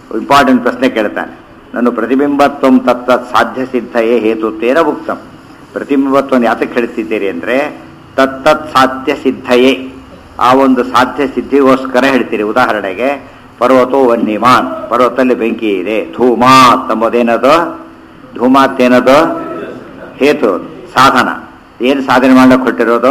Important ಪ್ರಶ್ನೆ ಕೇಳ್ತಾನೆ ನಾನು ಪ್ರತಿಬಿಂಬತ್ವಂ ತತ್ತ ಸಾಧ್ಯ ಸಿದ್ಧಯೇ ಹೇತುತ್ವೇನ ಉಕ್ತಂ ಪ್ರತಿಬಿಂಬತ್ವವನ್ನು ಯಾತಕ್ಕೆ ಹೇಳ್ತಿದ್ದೀರಿ ಅಂದರೆ ತತ್ತತ್ ಸಾಧ್ಯ ಸಿದ್ಧಯೇ ಆ ಒಂದು ಸಾಧ್ಯ ಸಿದ್ಧಿಗೋಸ್ಕರ ಹೇಳ್ತೀರಿ ಉದಾಹರಣೆಗೆ ಪರ್ವತೋ ವನ್ಯಮಾನ್ ಪರ್ವತದಲ್ಲಿ ಬೆಂಕಿ ಇದೆ ಧೂಮಾತ್ ಎಂಬುದೇನದು ಧೂಮಾತ್ ಏನದು ಹೇತು ಸಾಧನ ಏನು ಸಾಧನೆ ಮಾಡಕ್ಕೆ ಕೊಟ್ಟಿರೋದು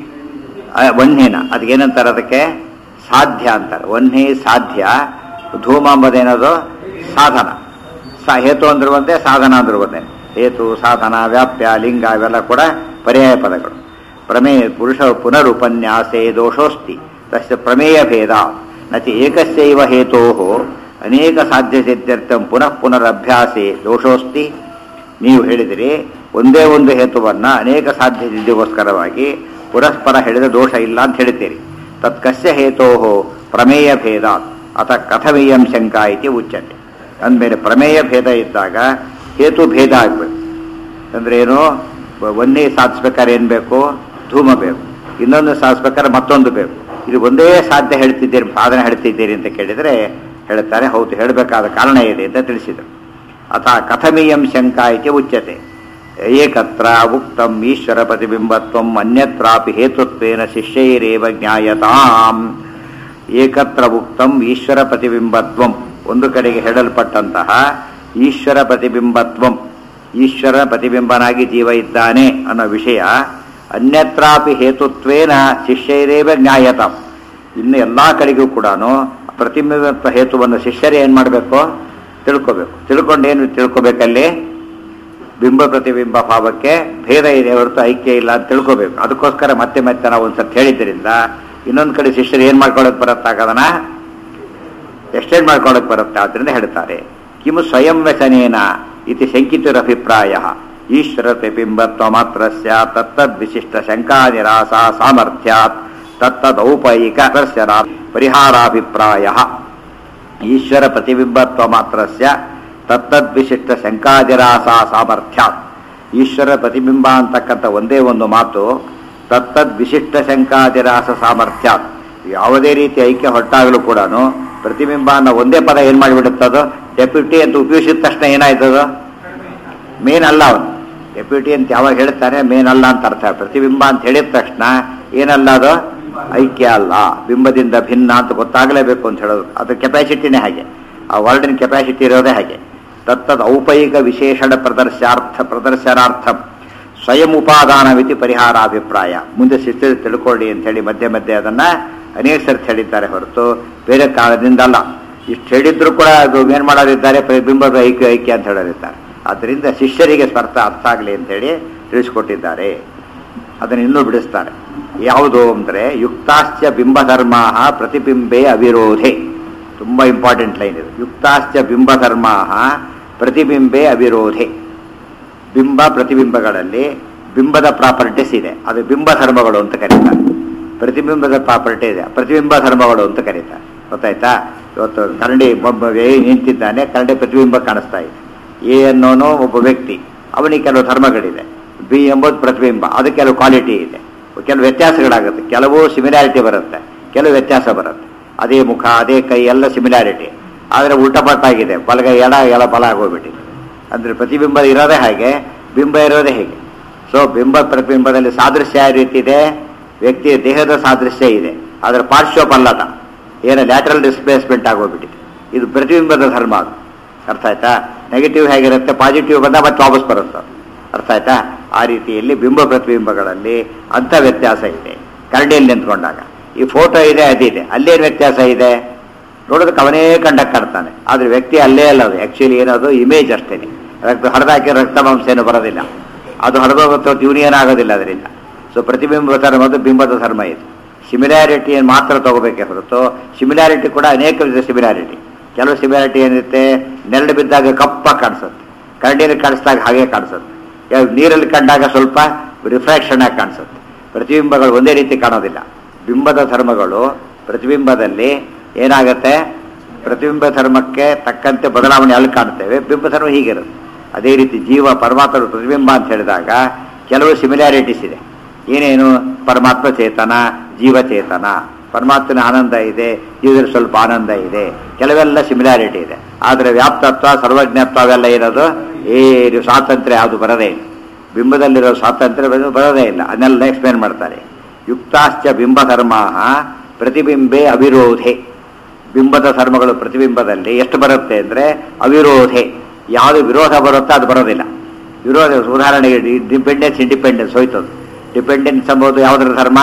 ಆ, ವನ್ಯನ ಅದಕ್ಕೇನಂತಾರೆ ಅದಕ್ಕೆ ಸಾಧ್ಯ ಅಂತಾರೆ ವನ್ಯ ಸಾಧ್ಯ ಧೂಮ ಎಂಬುದೇನದು ಸಾಧನ ಸಾ ಹೇತು ಅಂದ್ರೆ ಒಂದೇ ಸಾಧನ ಅಂದ್ರೆ ಒಂದೇ ಹೇತು ಸಾಧನ ವ್ಯಾಪ್ಯ ಲಿಂಗ ಇವೆಲ್ಲ ಕೂಡ ಪರ್ಯಾಯ ಪದಗಳು ಪ್ರಮೇಯ ಪುರುಷ ಪುನರುಪನ್ಯಾಸೇ ದೋಷೋಸ್ತಿ ತಸ್ಯ ಪ್ರಮೇಯ ಭೇದ ನಚ ಏಕಸ್ಯೈವ ಹೇತೋ ಅನೇಕ ಸಾಧ್ಯ ಸಿದ್ಧರ್ಥಂ ಪುನಃ ಪುನರಭ್ಯಾಸೇ ದೋಷೋಸ್ತಿ ನೀವು ಹೇಳಿದಿರಿ ಒಂದೇ ಒಂದು ಹೇತುವನ್ನ ಅನೇಕ ಸಾಧ್ಯ ಸಿದ್ಧಿಗೋಸ್ಕರವಾಗಿ ಪುರಸ್ಪರ ಹೇಳಿದ ದೋಷ ಇಲ್ಲ ಅಂತ ಹೇಳ್ತೀರಿ ತತ್ಕಸ್ಯ ಹೇತೋ ಪ್ರಮೇಯ ಭೇದ ಅಥ ಕಥಮೀಯಂ ಶಂಕಾ ಇತಿ ಉಚ್ಯತೆ ಅಂದಮೇಲೆ ಪ್ರಮೇಯ ಭೇದ ಇದ್ದಾಗ ಹೇತು ಭೇದ ಆಗಬೇಕು ಅಂದ್ರೆ ಏನು ಒ- ಒಂದೇ ಸಾಧಿಸ್ಬೇಕಾದ್ರೆ ಏನು ಬೇಕು ಧೂಮ ಬೇಕು ಇನ್ನೊಂದು ಸಾಧಿಸ್ಬೇಕಾದ್ರೆ ಮತ್ತೊಂದು ಬೇಕು ಇದು ಒಂದೇ ಸಾಧ್ಯ ಹೇಳ್ತಿದ್ದೀರಿ ಸಾಧನೆ ಹೇಳ್ತಿದ್ದೀರಿ ಅಂತ ಕೇಳಿದರೆ ಹೇಳ್ತಾರೆ ಹೌದು ಹೇಳಬೇಕಾದ ಕಾರಣ ಇದೆ ಅಂತ ತಿಳಿಸಿದರು ಅಥ ಕಥಮೀಯಂ ಶಂಕಾ ಇತಿ ಉಚ್ಯತೆ ಏಕತ್ರ ಉಕ್ತಂ ಈಶ್ವರ ಪ್ರತಿಬಿಂಬತ್ವಂ ಅನ್ಯತ್ರಾಪಿ ಹೇತುತ್ವೇನ ಶಿಷ್ಯೈರೇವ ಜ್ಞಾಯತಾಂ ಏಕತ್ರ ಉಕ್ತಂ ಈಶ್ವರ ಪ್ರತಿಬಿಂಬತ್ವಂ ಒಂದು ಕಡೆಗೆ ಹೇಳಲ್ಪಟ್ಟಂತಹ ಈಶ್ವರ ಪ್ರತಿಬಿಂಬತ್ವಂ ಈಶ್ವರ ಪ್ರತಿಬಿಂಬನಾಗಿ ಜೀವ ಇದ್ದಾನೆ ಅನ್ನೋ ವಿಷಯ ಅನ್ಯತ್ರಾಪಿ ಹೇತುತ್ವೇನ ಶಿಷ್ಯೈರೇವ ಜ್ಞಾಯತಾಂ ಇನ್ನು ಎಲ್ಲ ಕಡೆಗೂ ಕೂಡ ಪ್ರತಿಬಿಂಬತ್ವ ಹೇತುವನ್ನು ಶಿಷ್ಯರೇ ಏನು ಮಾಡಬೇಕು ತಿಳ್ಕೋಬೇಕು ತಿಳ್ಕೊಂಡು ಏನು ತಿಳ್ಕೋಬೇಕಲ್ಲಿ ಬಿಂಬ ಪ್ರತಿಬಿಂಬ ಭಾವಕ್ಕೆ ಭೇದ ಇದೆ ಹೊರತು ಐಕ್ಯ ಇಲ್ಲ ಅಂತ ತಿಳ್ಕೋಬೇಕು ಅದಕ್ಕೋಸ್ಕರ ಮತ್ತೆ ಮತ್ತೆ ನಾವು ಒಂದ್ಸತಿ ಹೇಳಿದ್ದರಿಂದ ಇನ್ನೊಂದು ಕಡೆ ಶಿಷ್ಯರು ಏನು ಮಾಡ್ಕೊಳ್ಳೋಕೆ ಬರುತ್ತಾಗದನ ಎಕ್ಸ್ಟೆಂಡ್ ಮಾಡ್ಕೊಳ್ಳೋಕೆ ಬರುತ್ತೆ ಆದ್ದರಿಂದ ಹೇಳ್ತಾರೆ ಕಿಮು ಸ್ವಯಂ ವ್ಯಸನೇನ ಇತಿ ಶಂಕಿತರಭಿಪ್ರಾಯ ಈಶ್ವರ ಪ್ರತಿಬಿಂಬತ್ವ ಮಾತ್ರ ತತ್ತದ್ ವಿಶಿಷ್ಟ ಶಂಕಾ ನಿರಾಸ ಸಾಮರ್ಥ್ಯಾತ್ ತತ್ತದೌಪೈಕ ದರ್ಶನ ಪರಿಹಾರಾಭಿಪ್ರಾಯ ಈಶ್ವರ ಪ್ರತಿಬಿಂಬತ್ವ ಮಾತ್ರಸ್ಯ ತತ್ತದ್ವಿಶಿಷ್ಟ ಶಂಕಾದಿರಾಸ ಸಾಮರ್ಥ್ಯಾತ್ ಈಶ್ವರ ಪ್ರತಿಬಿಂಬ ಅಂತಕ್ಕಂಥ ಒಂದೇ ಒಂದು ಮಾತು ತತ್ತದ್ವಿಶಿಷ್ಟ ಶಂಕಾದಿರಾಸ ಸಾಮರ್ಥ್ಯಾತ್ ಯಾವುದೇ ರೀತಿ ಐಕ್ಯ ಹೊಟ್ಟಾಗಲೂ ಕೂಡ ಪ್ರತಿಬಿಂಬ ಅನ್ನೋ ಒಂದೇ ಪದ ಏನು ಮಾಡಿಬಿಡುತ್ತದು ಡೆಪ್ಯೂಟಿ ಅಂತ ಉಪಯೋಗಿಸಿದ ತಕ್ಷಣ ಏನಾಯ್ತದು ಮೇನ್ ಅಲ್ಲ ಅವನು ಡೆಪ್ಯೂಟಿ ಅಂತ ಯಾವಾಗ ಹೇಳ್ತಾನೆ ಮೇನ್ ಅಲ್ಲ ಅಂತ ಅರ್ಥ ಪ್ರತಿಬಿಂಬ ಅಂತ ಹೇಳಿದ ತಕ್ಷಣ ಏನಲ್ಲ ಅದು ಐಕ್ಯ ಅಲ್ಲ ಬಿಂಬದಿಂದ ಭಿನ್ನ ಅಂತ ಗೊತ್ತಾಗಲೇಬೇಕು ಅಂತ ಹೇಳೋದು ಅದು ಕೆಪಾಸಿಟಿನೇ ಹಾಗೆ ಆ ವರ್ಡಿನ ಕೆಪಾಸಿಟಿ ಇರೋದೇ ಹಾಗೆ ತತ್ತದ ಔಪೈಕ ವಿಶೇಷಣ ಪ್ರದರ್ಶಾರ್ಥ ಪ್ರದರ್ಶನಾರ್ಥ ಸ್ವಯಂ ಉಪಾದಾನವಿತಿ ಪರಿಹಾರಾಭಿಪ್ರಾಯ ಮುಂದೆ ಶಿಸ್ತು ತಿಳ್ಕೊಳ್ಳಿ ಅಂತ ಹೇಳಿ ಮಧ್ಯೆ ಮಧ್ಯೆ ಅದನ್ನ ಅನೇಕ ಸರ್ತಿ ಹೇಳಿದ್ದಾರೆ ಹೊರತು ಬೇರೆ ಕಾರಣದಿಂದ ಅಲ್ಲ ಇಷ್ಟು ಹೇಳಿದ್ರು ಕೂಡ ಅದು ಏನ್ ಮಾಡೋರಿದ್ದಾರೆ ಬಿಂಬದ ಐಕ್ಯ ಐಕ್ಯ ಅಂತ ಹೇಳೋರಿದ್ದಾರೆ ಆದ್ದರಿಂದ ಶಿಷ್ಯರಿಗೆ ಸ್ಪರ್ಥ ಅರ್ಥ ಆಗಲಿ ಅಂತೇಳಿ ತಿಳಿಸ್ಕೊಟ್ಟಿದ್ದಾರೆ ಅದನ್ನು ಇನ್ನೂ ಬಿಡಿಸ್ತಾರೆ ಯಾವುದು ಅಂದರೆ ಯುಕ್ತಾಶ್ಚ ಬಿಂಬಧರ್ಮಾ ಪ್ರತಿಬಿಂಬೆ ಅವಿರೋಧೆ ತುಂಬ ಇಂಪಾರ್ಟೆಂಟ್ ಲೈನ್ ಇದು ಯುಕ್ತಾಶ್ಚ ಬಿಂಬಧರ್ಮಾ ಪ್ರತಿಬಿಂಬೆ ಅವಿರೋಧೆ ಬಿಂಬ ಪ್ರತಿಬಿಂಬಗಳಲ್ಲಿ ಬಿಂಬದ ಪ್ರಾಪರ್ಟೀಸ್ ಇದೆ ಅದು ಬಿಂಬ ಧರ್ಮಗಳು ಅಂತ ಕರೀತಾರೆ ಪ್ರತಿಬಿಂಬದ ಪ್ರಾಪರ್ಟಿ ಇದೆ ಪ್ರತಿಬಿಂಬ ಧರ್ಮಗಳು ಅಂತ ಕರೀತಾರೆ ಗೊತ್ತಾಯ್ತಾ ಇವತ್ತು ಕರಡಿ ಒಬ್ಬ ವ್ಯ- ನಿಂತಿದ್ದಾನೆ ಕರಡಿ ಪ್ರತಿಬಿಂಬ ಕಾಣಿಸ್ತಾ ಇದೆ ಎ ಅನ್ನೋನು ಒಬ್ಬ ವ್ಯಕ್ತಿ ಅವನಿಗೆ ಕೆಲವು ಧರ್ಮಗಳಿದೆ ಬಿ ಎಂಬುದು ಪ್ರತಿಬಿಂಬ ಅದು ಕೆಲವು ಕ್ವಾಲಿಟಿ ಇದೆ ಕೆಲವು ವ್ಯತ್ಯಾಸಗಳಾಗುತ್ತೆ ಕೆಲವು ಸಿಮಿಲಾರಿಟಿ ಬರುತ್ತೆ ಕೆಲವು ವ್ಯತ್ಯಾಸ ಬರುತ್ತೆ ಅದೇ ಮುಖ ಅದೇ ಕೈ ಎಲ್ಲ ಸಿಮಿಲಾರಿಟಿ ಆದರೆ ಉಲ್ಟಪಟ್ಟಾಗಿದೆ ಬಲಗೈ ಎಡ ಎಡ ಬಲ ಆಗೋಗ್ಬಿಟ್ಟಿದೆ ಅಂದ್ರೆ ಪ್ರತಿಬಿಂಬ ಇರೋದೇ ಹಾಗೆ ಬಿಂಬ ಇರೋದೇ ಹೇಗೆ ಸೊ ಬಿಂಬ ಪ್ರತಿಬಿಂಬದಲ್ಲಿ ಸಾದೃಶ್ಯ ಯಾವ ರೀತಿ ಇದೆ ವ್ಯಕ್ತಿಯ ದೇಹದ ಸಾದೃಶ್ಯ ಇದೆ ಅದರ ಪಾರ್ಶ್ವಪಲ್ಲಟ ಏನು ಲ್ಯಾಟ್ರಲ್ ಡಿಸ್ಪ್ಲೇಸ್ಮೆಂಟ್ ಆಗೋಗ್ಬಿಟ್ಟಿದೆ ಇದು ಪ್ರತಿಬಿಂಬದ ಧರ್ಮ ಅದು ಅರ್ಥ ಆಯ್ತಾ ನೆಗೆಟಿವ್ ಹೇಗಿರುತ್ತೆ ಪಾಸಿಟಿವ್ ಬಂದ ಮತ್ತೆ ವಾಪಸ್ ಬರುತ್ತೆ ಅದು. ಅರ್ಥ ಆಯ್ತಾ ಆ ರೀತಿಯಲ್ಲಿ ಬಿಂಬ ಪ್ರತಿಬಿಂಬಗಳಲ್ಲಿ ಅಂಥ ವ್ಯತ್ಯಾಸ ಇದೆ ಕರಡಿಯಲ್ಲಿ ನಿಂತ್ಕೊಂಡಾಗ ಈ ಫೋಟೋ ಇದೆ ಅದಿದೆ ಅಲ್ಲೇನು ವ್ಯತ್ಯಾಸ ಇದೆ ನೋಡೋದಕ್ಕೆ ಅವನೇ ಕಂಡಕ್ಕೆ ಕಾಣ್ತಾನೆ ಆದ್ರೆ ವ್ಯಕ್ತಿ ಅಲ್ಲೇ ಅಲ್ಲ ಅದು ಆಕ್ಚುಲಿ ಏನದು ಇಮೇಜ್ ಅಷ್ಟೇನೆ ರಕ್ತ ಹರಿದಾಕಿ ರಕ್ತ ಮಾಂಸ ಏನು ಬರೋದಿಲ್ಲ ಅದು ಹರಿದೋಗುತ್ತೆ ಯೂನಿಯನ್ ಆಗೋದಿಲ್ಲ ಅದರಿಂದ ಸೊ ಪ್ರತಿಬಿಂಬ ಧರ್ಮ ಅದು ಬಿಂಬದ ಧರ್ಮ ಇದು ಸಿಮಿಲಾರಿಟಿ ಮಾತ್ರ ತಗೋಬೇಕೇ ಹೊರತು ಸಿಮಿಲಾರಿಟಿ ಕೂಡ ಅನೇಕ ವಿಧ ಸಿಮಿಲಾರಿಟಿ ಕೆಲವು ಸಿಮಿಲಾರಿಟಿ ಏನಿರುತ್ತೆ ನೆರಳು ಬಿದ್ದಾಗ ಕಪ್ಪ ಕಾಣಿಸುತ್ತೆ ಕರಡಿಯಲ್ಲಿ ಕಾಣಿಸಿದಾಗ ಹಾಗೆ ಕಾಣಿಸುತ್ತೆ ಯಾವ- ನೀರಲ್ಲಿ ಕಂಡಾಗ ಸ್ವಲ್ಪ ರಿಫ್ರಾಕ್ಷನ್ ಆಗಿ ಕಾಣಿಸುತ್ತೆ ಪ್ರತಿಬಿಂಬಗಳು ಒಂದೇ ರೀತಿ ಕಾಣೋದಿಲ್ಲ ಬಿಂಬದ ಧರ್ಮಗಳು ಪ್ರತಿಬಿಂಬದಲ್ಲಿ ಏನಾಗುತ್ತೆ ಪ್ರತಿಬಿಂಬ ಧರ್ಮಕ್ಕೆ ತಕ್ಕಂತೆ ಬದಲಾವಣೆ ಅಲ್ಲಿ ಕಾಣ್ತೇವೆ ಬಿಂಬ ಧರ್ಮ ಹೀಗಿರುತ್ತೆ ಅದೇ ರೀತಿ ಜೀವ ಪರಮಾತ್ಮರು ಪ್ರತಿಬಿಂಬ ಅಂತ ಹೇಳಿದಾಗ ಕೆಲವು ಸಿಮಿಲಾರಿಟೀಸ್ ಇದೆ ಏನೇನು ಪರಮಾತ್ಮ ಚೇತನ ಜೀವಚೇತನ ಪರಮಾತ್ಮನ ಆನಂದ ಇದೆ ಇದ್ರಲ್ಲಿ ಸ್ವಲ್ಪ ಆನಂದ ಇದೆ ಕೆಲವೆಲ್ಲ ಸಿಮಿಲಾರಿಟಿ ಇದೆ ಆದರೆ ವ್ಯಾಪ್ತತ್ವ ಸರ್ವಜ್ಞತ್ವ ಅವೆಲ್ಲ ಇರೋದು ಏನು ಸ್ವಾತಂತ್ರ್ಯ ಯಾವುದು ಬರದೇ ಇಲ್ಲ ಬಿಂಬದಲ್ಲಿರೋ ಸ್ವಾತಂತ್ರ್ಯ ಬರೋದು ಬರೋದೇ ಇಲ್ಲ ಅದನ್ನೆಲ್ಲ ಎಕ್ಸ್ಪ್ಲೇನ್ ಮಾಡ್ತಾರೆ ಯುಕ್ತಾಶ್ಚ ಬಿಂಬಧರ್ಮ ಪ್ರತಿಬಿಂಬೆ ಅವಿರೋಧೆ ಬಿಂಬದ ಧರ್ಮಗಳು ಪ್ರತಿಬಿಂಬದಲ್ಲಿ ಎಷ್ಟು ಬರುತ್ತೆ ಅಂದರೆ ಅವಿರೋಧೆ ಯಾವುದು ವಿರೋಧ ಬರುತ್ತೋ ಅದು ಬರೋದಿಲ್ಲ ವಿರೋಧ ಉದಾಹರಣೆಗೆ ಡಿಪೆಂಡೆನ್ಸ್ ಇಂಡಿಪೆಂಡೆನ್ಸ್ ಹೋಯ್ತದು ಡಿಪೆಂಡೆನ್ಸ್ ಎಂಬುದು ಯಾವುದರ ಧರ್ಮ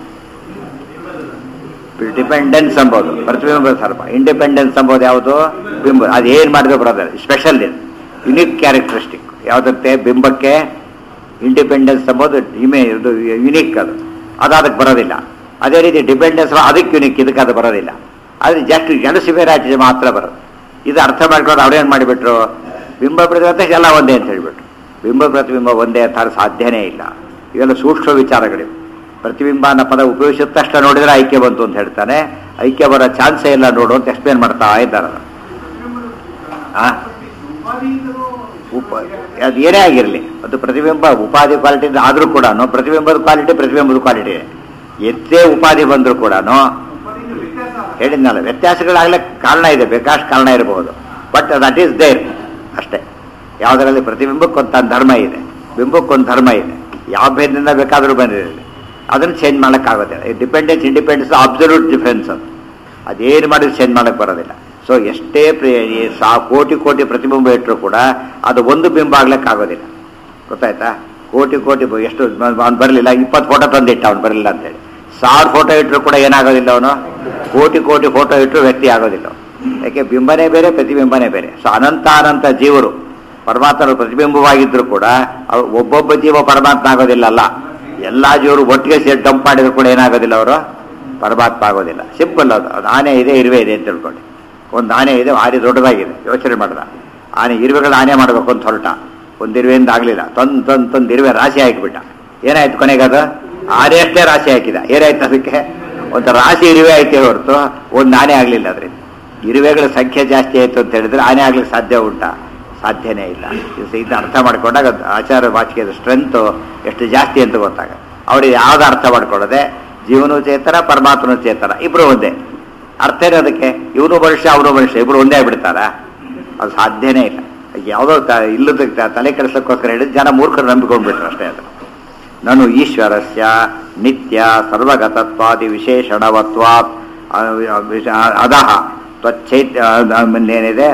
ಡಿಪೆಂಡೆನ್ಸ್ ಎಂಬುದು ಪ್ರತಿಬಿಂಬದ ಧರ್ಮ ಇಂಡಿಪೆಂಡೆನ್ಸ್ ಎಂಬುದು ಯಾವುದು ಬಿಂಬ ಅದು ಏನು ಮಾಡಿದ್ರೆ ಬರೋದಿಲ್ಲ ಸ್ಪೆಷಲ್ ಇದು ಯುನಿಕ್ ಕ್ಯಾರೆಕ್ಟರಿಸ್ಟಿಕ್ ಯಾವುದಂತೆ ಬಿಂಬಕ್ಕೆ ಇಂಡಿಪೆಂಡೆನ್ಸ್ ಎಂಬುದು ಇಮೇ ಇದು ಯುನಿಕ್ ಅದು ಅದು ಅದಕ್ಕೆ ಬರೋದಿಲ್ಲ ಅದೇ ರೀತಿ ಡಿಪೆಂಡೆನ್ಸ್ ಅದಕ್ಕೆ ಯುನಿಕ್ ಇದಕ್ಕೆ ಅದು ಬರೋದಿಲ್ಲ ಆದರೆ ಜಸ್ಟ್ ಎರಡು ಸಿಮಿಲಾರಿಟಿ ಮಾತ್ರ ಬರೋದು ಇದು ಅರ್ಥ ಮಾಡ್ಕೊಂಡು ಅವ್ರೇನು ಮಾಡಿಬಿಟ್ರು ಬಿಂಬ ಪ್ರತಿಬಿಂಬ ಎಲ್ಲ ಒಂದೇ ಅಂತ ಹೇಳಿಬಿಟ್ರು ಬಿಂಬ ಪ್ರತಿಬಿಂಬ ಒಂದೇ ಅಂತ ಸಾಧ್ಯನೇ ಇಲ್ಲ ಇವೆಲ್ಲ ಸೂಕ್ಷ್ಮ ವಿಚಾರಗಳಿವೆ ಪ್ರತಿಬಿಂಬ ಅನ್ನೋ ಪದ ಉಪಯೋಗಿಸಿದ ತಕ್ಷಣ ನೋಡಿದ್ರೆ ಐಕ್ಯ ಬಂತು ಅಂತ ಹೇಳ್ತಾನೆ ಐಕ್ಯ ಬರೋ ಚಾನ್ಸೇ ಇಲ್ಲ ನೋಡು ಅಂತ ಎಕ್ಸ್ಪ್ಲೇನ್ ಮಾಡ್ತಾ ಇದ್ದಾರೆ ಅದು. ಆ ಉಪ ಅದು ಏನೇ ಆಗಿರಲಿ ಅದು ಪ್ರತಿಬಿಂಬ ಉಪಾಧಿ ಕ್ವಾಲಿಟಿ ಆದರೂ ಕೂಡ ಪ್ರತಿಬಿಂಬದ ಕ್ವಾಲಿಟಿ ಪ್ರತಿಬಿಂಬದ ಕ್ವಾಲಿಟಿ ಎಷ್ಟೇ ಉಪಾಧಿ ಬಂದರೂ ಕೂಡ ಹೇಳಿದ್ನಲ್ಲ ವ್ಯತ್ಯಾಸಗಳಾಗ್ಲಿಕ್ಕೆ ಕಾರಣ ಇದೆ ಬೇಕಾಷ್ಟು ಕಾರಣ ಇರಬಹುದು ಬಟ್ ದಟ್ ಈಸ್ ದೇರ್ ಅಷ್ಟೇ ಯಾವುದರಲ್ಲಿ ಪ್ರತಿಬಿಂಬಕ್ಕೊಂದು ಧರ್ಮ ಇದೆ ಬಿಂಬಕ್ಕೊಂದು ಧರ್ಮ ಇದೆ ಯಾವ ಭೇದದಿಂದ ಬೇಕಾದರೂ ಬಂದಿರಲಿ ಅದನ್ನು ಚೇಂಜ್ ಮಾಡೋಕ್ಕಾಗೋದಿಲ್ಲ ಡಿಪೆಂಡೆನ್ಸ್ ಇಂಡಿಪೆಂಡೆನ್ಸ್ ಅಬ್ಸಲ್ಯೂಟ್ ಡಿಫ್ರೆನ್ಸ್ ಅದು ಅದೇನು ಮಾಡಿದ್ರು ಚೇಂಜ್ ಮಾಡೋಕ್ಕೆ ಬರೋದಿಲ್ಲ ಸೊ ಎಷ್ಟೇ ಪ್ರಿ- ಈ ಸಾ ಕೋಟಿ ಕೋಟಿ ಪ್ರತಿಬಿಂಬ ಇಟ್ಟರು ಕೂಡ ಅದು ಒಂದು ಬಿಂಬ ಆಗ್ಲಿಕ್ಕಾಗೋದಿಲ್ಲ ಗೊತ್ತಾಯ್ತಾ ಕೋಟಿ ಕೋಟಿ ಬ- ಎಷ್ಟು ಅವ್ನು ಬರಲಿಲ್ಲ ಇಪ್ಪತ್ತು ಫೋಟೋ ತಂದಿಟ್ಟ ಅವ್ನು ಬರಲಿಲ್ಲ ಅಂತೇಳಿ ಸಾವಿರ ಫೋಟೋ ಇಟ್ಟರು ಕೂಡ ಏನಾಗೋದಿಲ್ಲ ಅವನು ಕೋಟಿ ಕೋಟಿ ಫೋಟೋ ಇಟ್ಟರು ವ್ಯಕ್ತಿ ಆಗೋದಿಲ್ಲ ಅವ್ನು. ಯಾಕೆ ಬಿಂಬನೇ ಬೇರೆ ಪ್ರತಿಬಿಂಬನೇ ಬೇರೆ ಸೊ ಅನಂತ ಅನಂತ ಜೀವರು ಪರಮಾತ್ಮನ ಪ್ರತಿಬಿಂಬವಾಗಿದ್ರು ಕೂಡ ಅವ್ರು ಒಬ್ಬೊಬ್ಬ ಜೀವ ಪರಮಾತ್ಮ ಆಗೋದಿಲ್ಲ ಅಲ್ಲ ಎಲ್ಲಾ ಜೀವರು ಒಟ್ಟಿಗೆ ಸೇರಿ ಡಂಪ್ ಮಾಡಿದ್ರು ಕೂಡ ಏನಾಗೋದಿಲ್ಲ ಅವರು ಪರಮಾತ್ಮ ಆಗೋದಿಲ್ಲ ಸಿಂಪಲ್ ಅದು ಅದು ಆನೆ ಇದೆ ಇರುವೆ ಇದೆ ಅಂತ ತಿಳ್ಕೊಂಡು ಒಂದು ಆನೆ ಇದೆ ಭಾರಿ ದೊಡ್ಡದಾಗಿದೆ ಯೋಚನೆ ಮಾಡ್ದ ಆನೆ ಇರುವೆಗಳು ಆನೆ ಮಾಡಬೇಕು ಅಂತ ಹೊರಟ ಒಂದು ಇರುವೆಯಿಂದ ಆಗಲಿಲ್ಲ ತಂದು ತಂದು ತಂದು ಇರುವೆ ರಾಶಿ ಹಾಕಿಬಿಟ್ಟ ಏನಾಯ್ತು ಕೊನೆಗೆ ಅದು ಆನೆ ಅಷ್ಟೇ ರಾಶಿ ಹಾಕಿದ ಏನಾಯ್ತು ಅದಕ್ಕೆ ಒಂದು ರಾಶಿ ಇರುವೆ ಆಯ್ತು ಹೊರತು ಒಂದು ಆನೆ ಆಗಲಿಲ್ಲ ಅದರಿಂದ ಇರುವೆಗಳ ಸಂಖ್ಯೆ ಜಾಸ್ತಿ ಆಯಿತು ಅಂತ ಹೇಳಿದ್ರೆ ಆನೆ ಆಗ್ಲಿಕ್ಕೆ ಸಾಧ್ಯ ಉಂಟಾ ಸಾಧ್ಯನೇ ಇಲ್ಲ ಇದು ಇದು ಅರ್ಥ ಮಾಡ್ಕೊಂಡಾಗ ಅದು ಆಚಾರ ವಾಚಿಕೆದ ಸ್ಟ್ರೆಂತ್ ಎಷ್ಟು ಜಾಸ್ತಿ ಅಂತ ಗೊತ್ತಾಗ ಅವ್ರಿಗೆ ಯಾವ್ದು ಅರ್ಥ ಮಾಡ್ಕೊಳ್ಳದೆ ಜೀವನೂ ಚೇತನ ಪರಮಾತ್ಮನೂ ಚೇತನ ಇಬ್ರು ಒಂದೇ ಅರ್ಥ ಏನು ಅದಕ್ಕೆ ಇವನು ಮನುಷ್ಯ ಅವನು ಮನುಷ್ಯ ಇಬ್ರು ಒಂದೇ ಆಗ್ಬಿಡ್ತಾರ ಅದು ಸಾಧ್ಯನೇ ಇಲ್ಲ ಯಾವುದೋ ತ ಇಲ್ಲದ ತ- ತಲೆ ಕೆಡಿಸೋಕ್ಕೋಸ್ಕರ ಹೇಳಿದ ಜನ ಮೂರ್ಖರು ನಂಬಿಕೊಂಡ್ಬಿಟ್ರು ಅಷ್ಟೇ ಅದು ನಾನು ಈಶ್ವರಸ್ಯ ನಿತ್ಯ ಸರ್ವಗತತ್ವಾದಿ ವಿಶೇಷಣವತ್ವಾತ್ ಅದಹ ತ್ವಚ್ಛೈತ್ಯ ಏನಿದೆ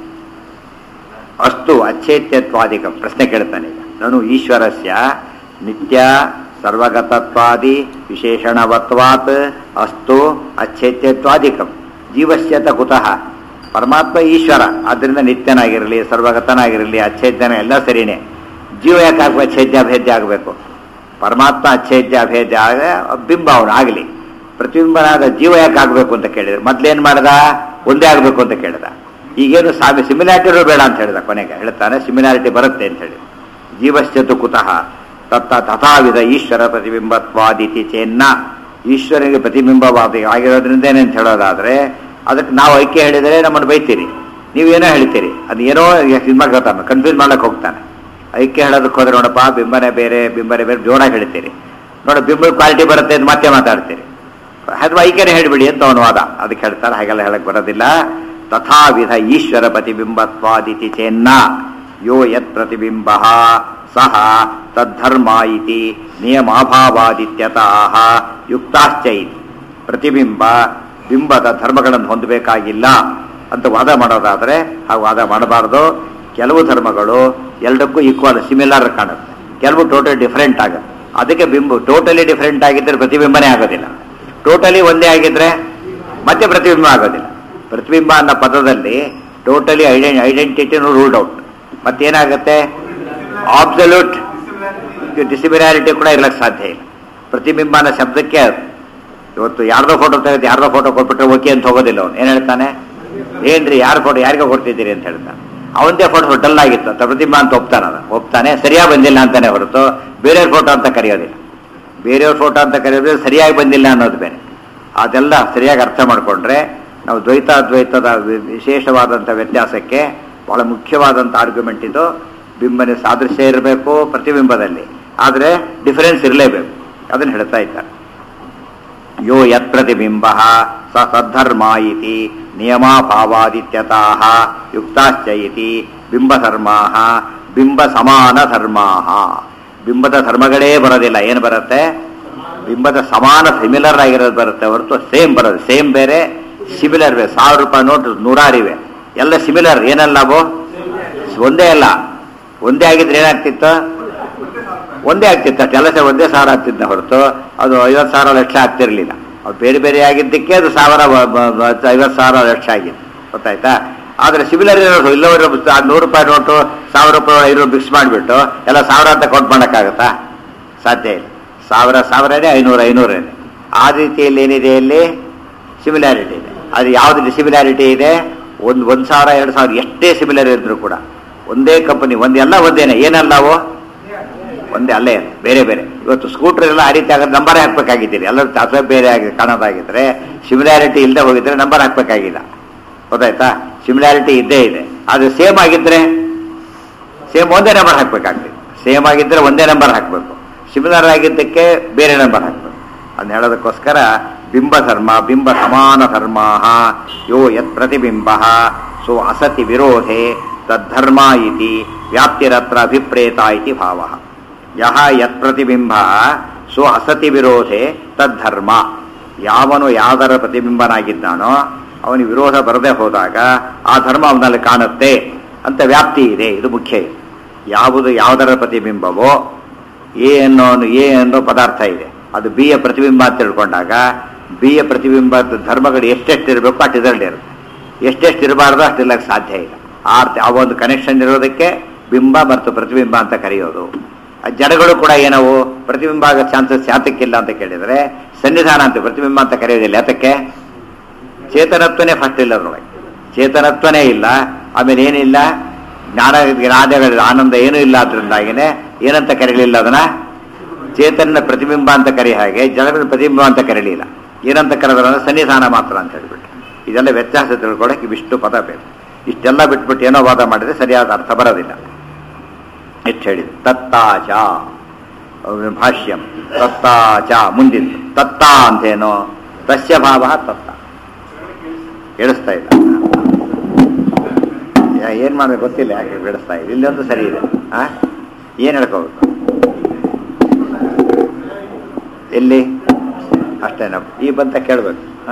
ಅಸ್ತು ಅಚ್ಛೇತ್ಯತ್ವಾದಿಕ ಪ್ರಶ್ನೆ ಕೇಳ್ತಾನೆ ಈಗ ನಾನು ಈಶ್ವರಸ್ಯ ನಿತ್ಯ ಸರ್ವಗತತ್ವಾದಿ ವಿಶೇಷಣವತ್ವಾತ್ ಅಸ್ತು ಅಚ್ಛೇತ್ಯತ್ವಾದಿಕಂ ಜೀವಸ್ಯತ ಕುತಃ ಪರಮಾತ್ಮ ಈಶ್ವರ ಆದ್ದರಿಂದ ನಿತ್ಯನಾಗಿರಲಿ ಸರ್ವಗತನಾಗಿರಲಿ ಅಚ್ಛೇದ್ಯನ ಎಲ್ಲ ಸರಿನೇ ಜೀವ ಯಾಕೆ ಆಗ್ಬೇಕು ಅಚ್ಛೇದ್ಯ ಅಭೇದ್ಯ ಆಗಬೇಕು ಪರಮಾತ್ಮ ಅಚ್ಛೇದ್ಯ ಅಭೇದ್ಯ ಆಗ ಬಿಂಬ ಅವನು ಆಗಲಿ ಪ್ರತಿಬಿಂಬನಾದ ಜೀವ ಯಾಕೆ ಆಗಬೇಕು ಅಂತ ಕೇಳಿದ್ರು ಮೊದ್ಲೇನು ಮಾಡ್ದ ಒಂದೇ ಆಗಬೇಕು ಅಂತ ಕೇಳಿದ ಈಗೇನು ಸಾಮಿ ಸಿಮಿಲಾರಿಟಿಗಳು ಬೇಡ ಅಂತ ಹೇಳಿದ ಕೊನೆಗೆ ಹೇಳ್ತಾನೆ ಸಿಮಿಲಾರಿಟಿ ಬರುತ್ತೆ ಅಂತ ಹೇಳಿ ಜೀವಶ್ಚತು ಕುತಃ ತತ್ತ ತಥಾವಿಧ ಈಶ್ವರ ಪ್ರತಿಬಿಂಬತ್ವಾದಿತಿ ಚೇನ್ನ ಈಶ್ವರನಿಗೆ ಪ್ರತಿಬಿಂಬವಾದಿ ಆಗಿರೋದ್ರಿಂದ ಏನಂತ ಹೇಳೋದಾದ್ರೆ ಅದಕ್ಕೆ ನಾವು ಐಕ್ಯ ಹೇಳಿದರೆ ನಮ್ಮನ್ನು ಬೈತೀರಿ ನೀವೇನೋ ಹೇಳ್ತೀರಿ ಅದು ಏನೋ ಇದು ಮಾಡ್ಕೊತಾನೆ ಕನ್ಫ್ಯೂಸ್ ಮಾಡ್ಲಿಕ್ಕೆ ಹೋಗ್ತಾನೆ ಐಕ್ಯ ಹೇಳೋದಕ್ಕೆ ಹೋದ್ರೆ ನೋಡಪ್ಪ ಬಿಂಬನೆ ಬೇರೆ ಬಿಂಬನೆ ಬೇರೆ ಜೋರಾಗಿ ಹೇಳ್ತೀರಿ ನೋಡು ಬಿಂಬದ ಕ್ವಾಲಿಟಿ ಬರುತ್ತೆ ಅಂತ ಮತ್ತೆ ಮಾತಾಡ್ತೀರಿ ಅಥವಾ ಐಕ್ಯನೇ ಹೇಳಿಬಿಡಿ ಅಂತ ಅವನು ವಾದ ಅದಕ್ಕೆ ಹೇಳ್ತಾರೆ ಹಾಗೆಲ್ಲ ಹೇಳಕ್ ಬರೋದಿಲ್ಲ ತಥಾವಿಧ ಈಶ್ವರ ಪ್ರತಿಬಿಂಬತ್ವಾದಿತಿ ಚೇನ್ನ ಯೋ ಯತ್ ಪ್ರತಿಬಿಂಬ ಸಹ ತದ್ಧರ್ಮ ಇತಿ ನಿಯಮಾಭಾವಾದಿತ್ಯತಃ ಯುಕ್ತಾಶ್ಚ ಇತಿ ಪ್ರತಿಬಿಂಬ ಬಿಂಬದ ಧರ್ಮಗಳನ್ನು ಹೊಂದಬೇಕಾಗಿಲ್ಲ ಅಂತ ವಾದ ಮಾಡೋದಾದ್ರೆ ಆ ವಾದ ಮಾಡಬಾರ್ದು ಕೆಲವು ಧರ್ಮಗಳು ಎರಡಕ್ಕೂ ಈಕ್ವಲ್ ಸಿಮಿಲರ್ ಕಾಣುತ್ತೆ ಕೆಲವು ಟೋಟಲ್ ಡಿಫರೆಂಟ್ ಆಗುತ್ತೆ ಅದಕ್ಕೆ ಬಿಂಬ ಟೋಟಲಿ ಡಿಫರೆಂಟ್ ಆಗಿದ್ದರೆ ಪ್ರತಿಬಿಂಬನೇ ಆಗೋದಿಲ್ಲ ಟೋಟಲಿ ಒಂದೇ ಆಗಿದ್ರೆ ಮತ್ತೆ ಪ್ರತಿಬಿಂಬ ಆಗೋದಿಲ್ಲ ಪ್ರತಿಬಿಂಬ ಅನ್ನೋ ಪದದಲ್ಲಿ ಟೋಟಲಿ ಐಡೆ ಐಡೆಂಟಿಟಿನೂ ರೂಲ್ಡ್ ಔಟ್ ಮತ್ತೇನಾಗುತ್ತೆ ಆಬ್ಸಲ್ಯೂಟ್ ಡಿಸಿಮಿಲಾರಿಟಿ ಕೂಡ ಇರ್ಲಿಕ್ಕೆ ಸಾಧ್ಯ ಇಲ್ಲ ಪ್ರತಿಬಿಂಬ ಅನ್ನೋ ಶಬ್ದಕ್ಕೆ ಅದು. ಇವತ್ತು ಯಾರ್ದೋ ಫೋಟೋ ತೆಗೆದು ಯಾರ್ದೋ ಫೋಟೋ ಕೊಟ್ಬಿಟ್ರೆ ಓಕೆ ಅಂತ ಹೋಗೋದಿಲ್ಲ ಅವನು ಏನು ಹೇಳ್ತಾನೆ ಏನ್ರಿ ಯಾರು ಫೋಟೋ ಯಾರಿಗೆ ಕೊಡ್ತಿದ್ದೀರಿ ಅಂತ ಹೇಳ್ತಾನೆ ಅವನದೇ ಫೋಟೋ ಡಲ್ ಆಗಿತ್ತು ಅಂತ ಪ್ರತಿಬಿಂಬ ಅಂತ ಒಪ್ತಾನೆ ಅದು ಒಪ್ತಾನೆ ಸರಿಯಾಗಿ ಬಂದಿಲ್ಲ ಅಂತಾನೆ ಹೊರತು ಬೇರೆಯವ್ರ ಫೋಟೋ ಅಂತ ಕರೆಯೋದಿಲ್ಲ ಬೇರೆಯವ್ರ ಫೋಟೋ ಅಂತ ಕರೆಯೋದ್ರೆ ಸರಿಯಾಗಿ ಬಂದಿಲ್ಲ ಅನ್ನೋದು ಬೇರೆ ಅದೆಲ್ಲ ಸರಿಯಾಗಿ ಅರ್ಥ ಮಾಡಿಕೊಂಡ್ರೆ ನಾವು ದ್ವೈತ ದ್ವೈತದ ವಿ- ವಿಶೇಷವಾದಂಥ ವ್ಯತ್ಯಾಸಕ್ಕೆ ಬಹಳ ಮುಖ್ಯವಾದಂಥ ಆರ್ಗ್ಯುಮೆಂಟ್ ಇದು ಬಿಂಬನೆ ಸಾದೃಶ್ಯ ಇರಬೇಕು ಪ್ರತಿಬಿಂಬದಲ್ಲಿ ಆದರೆ ಡಿಫರೆನ್ಸ್ ಇರಲೇಬೇಕು ಅದನ್ನು ಹೇಳ್ತಾ ಇದ್ದಾರೆ ಯೋ ಯತ್ ಯತ್ ಪ್ರತಿಬಿಂಬ ಸ ಸದ್ಧರ್ಮ ಇತಿ ನಿಯಮಾಭಾವಾದಿತ್ಯತಃ ಯುಕ್ತಾಶ್ಚ ಇತಿ ಬಿಂಬಧರ್ಮಾ ಬಿಂಬ ಸಮಾನ ಧರ್ಮಾ ಬಿಂಬದ ಧರ್ಮಗಳೇ ಬರೋದಿಲ್ಲ ಏನು ಬರುತ್ತೆ ಬಿಂಬದ ಸಮಾನ ಸಿಮಿಲರ್ ಆಗಿರೋದು ಬರುತ್ತೆ ಹೊರತು ಸೇಮ್ ಬರೋದು ಸೇಮ್ ಬೇರೆ ಸಿಮಿಲರ್ ಬೇರೆ ಸಾವಿರ ರೂಪಾಯಿ ನೋಟ್ ನೂರಾರಿವೆ ಎಲ್ಲ ಸಿಮಿಲರ್ ಏನಲ್ಲ ಅವು ಒಂದೇ ಅಲ್ಲ ಒಂದೇ ಆಗಿದ್ರೆ ಏನಾಗ್ತಿತ್ತು ಒಂದೇ ಆಗ್ತಿತ್ತು ಅಷ್ಟು ಎಲ್ಲ ಸೇರಿ ಒಂದೇ ಸಾವಿರ ಆಗ್ತಿದ್ದ ಹೊರತು ಅದು ಐವತ್ತು ಸಾವಿರ ಲಕ್ಷ ಆಗ್ತಿರ್ಲಿಲ್ಲ ಅದು ಬೇರೆ ಬೇರೆ ಆಗಿದ್ದಕ್ಕೆ ಅದು ಸಾವಿರ ಬ- ಬ- ಬ- ಐವತ್ತು ಸಾವಿರ ಲಕ್ಷ ಆಗಿದೆ ಗೊತ್ತಾಯ್ತಾ ಆದರೆ ಸಿಮಿಲರ್ ಇರೋದು ಇಲ್ಲವರು ನೂರು ರೂಪಾಯಿ ನೋಟು ಸಾವಿರ ರೂಪಾಯಿ ಐನೂರು ಮಿಕ್ಸ್ ಮಾಡಿಬಿಟ್ಟು ಎಲ್ಲ ಸಾವಿರ ಅಂತ ಕೌಂಟ್ ಮಾಡೋಕ್ಕಾಗತ್ತಾ ಸಾಧ್ಯ ಇಲ್ಲ ಸಾವಿರ ಸಾವಿರನೇ ಐನೂರು ಐನೂರೇನೆ ಆ ರೀತಿಯಲ್ಲಿ ಏನಿದೆ ಇಲ್ಲಿ ಸಿಮಿಲಾರಿಟಿ ಇದೆ ಅದು ಯಾವ್ದು ಸಿಮಿಲಾರಿಟಿ ಇದೆ ಒಂದು ಒಂದು ಸಾವಿರ ಎರಡು ಸಾವಿರ ಎಷ್ಟೇ ಸಿಮಿಲರ್ ಇದ್ರು ಕೂಡ ಒಂದೇ ಕಂಪನಿ ಒಂದು ಎಲ್ಲ ಒಂದೇನೆ ಏನಲ್ಲ ಅವು ಒಂದೇ ಅಲ್ಲೇ ಇದೆ, ಬೇರೆ ಬೇರೆ ಇವತ್ತು ಸ್ಕೂಟರ್ ಎಲ್ಲ ಆ ರೀತಿ ಆಗೋದು ನಂಬರ್ ಹಾಕ್ಬೇಕಾಗಿದ್ದೀರಿ ಎಲ್ಲರೂ ಅಥವಾ ಬೇರೆ ಆಗಿ ಕಾಣೋದಾಗಿದ್ರೆ ಸಿಮಿಲಾರಿಟಿ ಇಲ್ಲದೆ ಹೋಗಿದ್ರೆ ನಂಬರ್ ಹಾಕ್ಬೇಕಾಗಿಲ್ಲ ಗೊತ್ತಾಯ್ತಾ ಸಿಮಿಲಾರಿಟಿ ಇದ್ದೇ ಇದೆ ಅದು ಸೇಮ್ ಆಗಿದ್ರೆ ಸೇಮ್ ಒಂದೇ ನಂಬರ್ ಹಾಕ್ಬೇಕಾಗ್ತದೆ ಸೇಮ್ ಆಗಿದ್ರೆ ಒಂದೇ ನಂಬರ್ ಹಾಕಬೇಕು ಸಿಮಿಲರ್ ಆಗಿದ್ದಕ್ಕೆ ಬೇರೆ ನಂಬರ್ ಹಾಕಬೇಕು ಅದನ್ನ ಹೇಳೋದಕ್ಕೋಸ್ಕರ ಬಿಂಬ ಧರ್ಮ ಬಿಂಬ ಸಮಾನ ಧರ್ಮ ಯೋ ಯತ್ ಪ್ರತಿಬಿಂಬ ಸೊ ಅಸತಿ ವಿರೋಧೆ ತದ್ಧರ್ಮ ಇತಿ ವ್ಯಾಪ್ತಿರತ್ರ ಅಭಿಪ್ರೇತ ಇತಿ ಭಾವ ಯಹ ಯತ್ ಪ್ರತಿಬಿಂಬ ಸೊ ಅಸತಿ ವಿರೋಧೆ ತದ್ಧರ್ಮ ಯಾವನು ಯಾವ್ದರ ಪ್ರತಿಬಿಂಬನಾಗಿದ್ದಾನೋ ಅವನಿಗೆ ವಿರೋಧ ಬರದೇ ಹೋದಾಗ ಆ ಧರ್ಮ ಅವನಲ್ಲಿ ಕಾಣುತ್ತೆ ಅಂತ ವ್ಯಾಪ್ತಿ ಇದೆ ಇದು ಮುಖ್ಯ ಇದೆ. ಯಾವುದು ಯಾವುದರ ಪ್ರತಿಬಿಂಬವೋ ಎ ಅನ್ನೋ ಎ ಅನ್ನೋ ಪದಾರ್ಥ ಇದೆ ಅದು ಬಿ ಯ ಪ್ರತಿಬಿಂಬ ಅಂತ ತಿಳ್ಕೊಂಡಾಗ ಬಿ ಯ ಪ್ರತಿಬಿಂಬ ಧರ್ಮಗಳು ಎಷ್ಟೆಷ್ಟು ಇರಬೇಕು ಅಷ್ಟು ಇದರಲ್ಲಿ ಇರುತ್ತೆ ಎಷ್ಟೆಷ್ಟು ಇರಬಾರ್ದು ಅಷ್ಟಿಲ್ಲಕ್ಕೆ ಸಾಧ್ಯ ಇಲ್ಲ ಆ ಅರ್ಥ- ಆ ಒಂದು ಕನೆಕ್ಷನ್ ಇರೋದಕ್ಕೆ ಬಿಂಬ ಮತ್ತು ಪ್ರತಿಬಿಂಬ ಅಂತ ಕರೆಯೋದು ಆ ಜಡಗಳು ಕೂಡ ಏನವು ಪ್ರತಿಬಿಂಬ ಆಗೋ ಚಾನ್ಸಸ್ ಯಾತಕ್ಕಿಲ್ಲ ಅಂತ ಕೇಳಿದರೆ ಸನ್ನಿಧಾನ ಅಂತ ಪ್ರತಿಬಿಂಬ ಅಂತ ಕರೆಯೋದಿಲ್ಲ ಯಾತಕ್ಕೆ ಚೇತನತ್ವನೇ ಫಸ್ಟ್ ಇಲ್ಲ ಅದ್ರೊಳಗೆ ಚೇತನತ್ವನೇ ಇಲ್ಲ ಆಮೇಲೆ ಏನಿಲ್ಲ ಜ್ಞಾನ ಜ್ಞಾನಗಳ ಆನಂದ ಏನೂ ಇಲ್ಲ ಅದರಿಂದಾಗಿನೇ ಏನಂತ ಕರೀಲಿಲ್ಲ ಅದನ್ನ ಚೇತನ ಪ್ರತಿಬಿಂಬ ಅಂತ ಕರಿ ಹಾಗೆ ಜಡಗಳ ಪ್ರತಿಬಿಂಬ ಅಂತ ಕರೀಲಿಲ್ಲ ಏನಂತ ಕರೆದ್ರ ಅಂದ್ರೆ ಸನ್ನಿಧಾನ ಮಾತ್ರ ಅಂತ ಹೇಳ್ಬಿಟ್ಟು ಇದೆಲ್ಲ ವ್ಯತ್ಯಾಸ ತಿಳ್ಕೊಳಕ್ಕೆ ಇವಿಷ್ಟು ಪದ ಬೇಕು ಇಷ್ಟೆಲ್ಲ ಬಿಟ್ಬಿಟ್ಟು ಏನೋ ವಾದ ಮಾಡಿದ್ರೆ ಸರಿಯಾದ ಅರ್ಥ ಬರೋದಿಲ್ಲ ಎಷ್ಟು ಹೇಳಿದ್ರು ತತ್ತಾಚ ಅವ್ರ ಭಾಷ್ಯಂ ತತ್ತಾಚ ಮುಂದಿದ್ದು ತತ್ತ ಅಂತೇನೋ ತಸ್ಯ ಭಾವ ತತ್ತ ಹೇಳಿಸ್ತಾ ಇಲ್ಲ ಯಾ- ಏನ್ ಮಾಡ್ಬೇಕು ಗೊತ್ತಿಲ್ಲ ಯಾಕೆ ಬಿಡಿಸ್ತಾ ಇದೆ ಇಲ್ಲೊಂದು ಸರಿ ಇದೆ ಆ ಏನ್ ಹೇಳ್ಕೋಬೇಕು ಎಲ್ಲಿ ಅಷ್ಟೇನ ಈ ಬಂತ ಕೇಳ್ಬೇಕು ಹಾ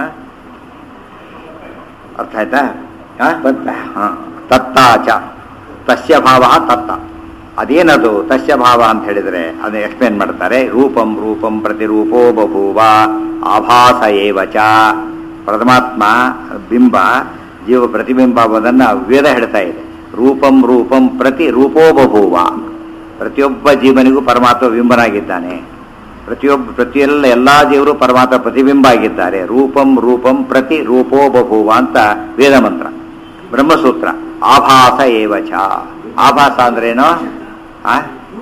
ಅರ್ಥ ಆಯ್ತಾ ಹಾ ಬಂತ ಹಾ ತತ್ತಾಚ ತಸ್ಯ ಭಾವ ತತ್ತ ಅದೇನದು ತಸ್ಯ ಭಾವ ಅಂತ ಹೇಳಿದ್ರೆ ಅದನ್ನ ಎಕ್ಸ್ಪ್ಲೇನ್ ಮಾಡ್ತಾರೆ ರೂಪಂ ರೂಪಂ ಪ್ರತಿರೂಪೋ ಬಭೂವ ಆಭಾಸ ಏವ ಚ ಪರಮಾತ್ಮ ಬಿಂಬ ಜೀವ ಪ್ರತಿಬಿಂಬ ಅದನ್ನ ವೇದ ಹೇಳ್ತಾ ಇದೆ ರೂಪಂ ರೂಪಂ ಪ್ರತಿ ರೂಪೋ ಬಭೂವ ಪ್ರತಿಯೊಬ್ಬ ಜೀವನಿಗೂ ಪರಮಾತ್ಮ ಬಿಂಬನಾಗಿದ್ದಾನೆ ಪ್ರತಿಯೊಬ್ಬ ಪ್ರತಿಯೆಲ್ಲ ಎಲ್ಲಾ ದೇವರು ಪರಮಾತ್ಮ ಪ್ರತಿಬಿಂಬ ಆಗಿದ್ದಾರೆ ರೂಪಂ ರೂಪಂ ಪ್ರತಿ ರೂಪೋ ಬಭೂವ ಅಂತ ವೇದ ಮಂತ್ರ ಬ್ರಹ್ಮಸೂತ್ರ ಆಭಾಸ ಏವಚ ಆಭಾಸ ಅಂದ್ರೇನು ಆ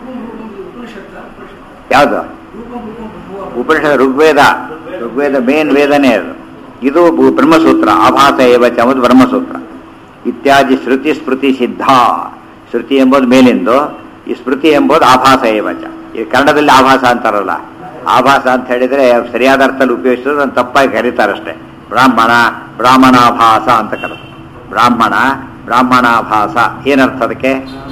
ಯಾವುದು ಉಪನಿಷತ್ ಋಗ್ವೇದ ಋಗ್ವೇದ ಮೇನ್ ವೇದನೆ ಅದು ಇದು ಬು- ಬ್ರಹ್ಮಸೂತ್ರ ಆಭಾಸ ಏವಚ ಎಂಬುದು ಬ್ರಹ್ಮಸೂತ್ರ ಇತ್ಯಾದಿ ಶ್ರುತಿ ಸ್ಮೃತಿ ಸಿದ್ಧ ಶ್ರುತಿ ಎಂಬುದು ಮೇಲಿಂದು ಈ ಸ್ಮೃತಿ ಎಂಬುದು ಆಭಾಸ ಏವಚ ಈ ಕನ್ನಡದಲ್ಲಿ ಆಭಾಸ ಅಂತಾರಲ್ಲ ಆಭಾಸ ಅಂತ ಹೇಳಿದ್ರೆ ಸರಿಯಾದ ಅರ್ಥದಲ್ಲಿ ಉಪಯೋಗಿಸಿದ್ರೆ ಅದನ್ನ ತಪ್ಪಾಗಿ ಕರೀತಾರಷ್ಟೇ ಬ್ರಾಹ್ಮಣ ಬ್ರಾಹ್ಮಣಾಭಾಸ ಅಂತ ಕರೆದು ಬ್ರಾಹ್ಮಣ ಬ್ರಾಹ್ಮಣಾಭಾಸ ಏನರ್ಥ ಅದಕ್ಕೆ